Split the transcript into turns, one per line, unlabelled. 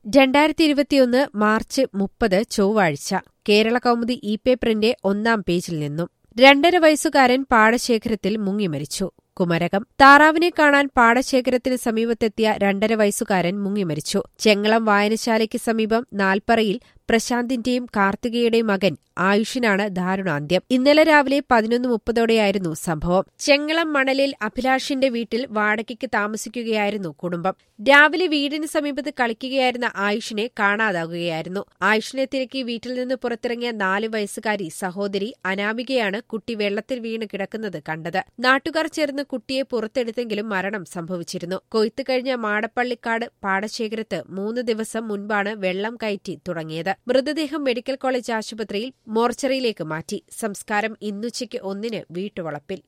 രണ്ടായിരത്തി ഇരുപത്തിയൊന്ന് മാർച്ച് മുപ്പത് ചൊവ്വാഴ്ച കേരള കൗമുദി ഇ പേപ്പറിന്റെ ഒന്നാം പേജിൽ നിന്നും രണ്ടര വയസ്സുകാരൻ പാടശേഖരത്തിൽ മുങ്ങിമരിച്ചു കുമരകം താറാവിനെ കാണാൻ പാടശേഖരത്തിന് സമീപത്തെത്തിയ രണ്ടര വയസ്സുകാരൻ മുങ്ങിമരിച്ചു ചെങ്ങളം വായനശാലയ്ക്ക് സമീപം നാൽപ്പറയിൽ പ്രശാന്തിന്റെയും കാർത്തികയുടെയും മകൻ ആയുഷിനാണ് ദാരുണാന്ത്യം ഇന്നലെ രാവിലെ പതിനൊന്ന് മുപ്പതോടെയായിരുന്നു സംഭവം ചെങ്ങളം മണലിൽ അഭിലാഷിന്റെ വീട്ടിൽ വാടകയ്ക്ക് താമസിക്കുകയായിരുന്നു കുടുംബം രാവിലെ വീടിന് സമീപത്ത് കളിക്കുകയായിരുന്ന ആയുഷിനെ കാണാതാകുകയായിരുന്നു ആയുഷിനെ തിരക്കി വീട്ടിൽ നിന്ന് പുറത്തിറങ്ങിയ നാല് വയസ്സുകാരി സഹോദരി അനാമികയാണ് കുട്ടി വെള്ളത്തിൽ വീണ് കിടക്കുന്നത് കണ്ടത് നാട്ടുകാർ ചേർന്ന് കുട്ടിയെ പുറത്തെടുത്തെങ്കിലും മരണം സംഭവിച്ചിരുന്നു കൊയ്ത്ത് കഴിഞ്ഞ മാടപ്പള്ളിക്കാട് പാടശേഖരത്ത് മൂന്ന് ദിവസം മുൻപാണ് വെള്ളം കയറ്റി തുടങ്ങിയത് മൃതദേഹം മെഡിക്കൽ കോളേജ് ആശുപത്രിയിൽ മോർച്ചറിയിലേക്ക് മാറ്റി സംസ്കാരം ഇന്നുച്ചയ്ക്ക് ഒന്നിന് വീട്ടുവളപ്പിൽ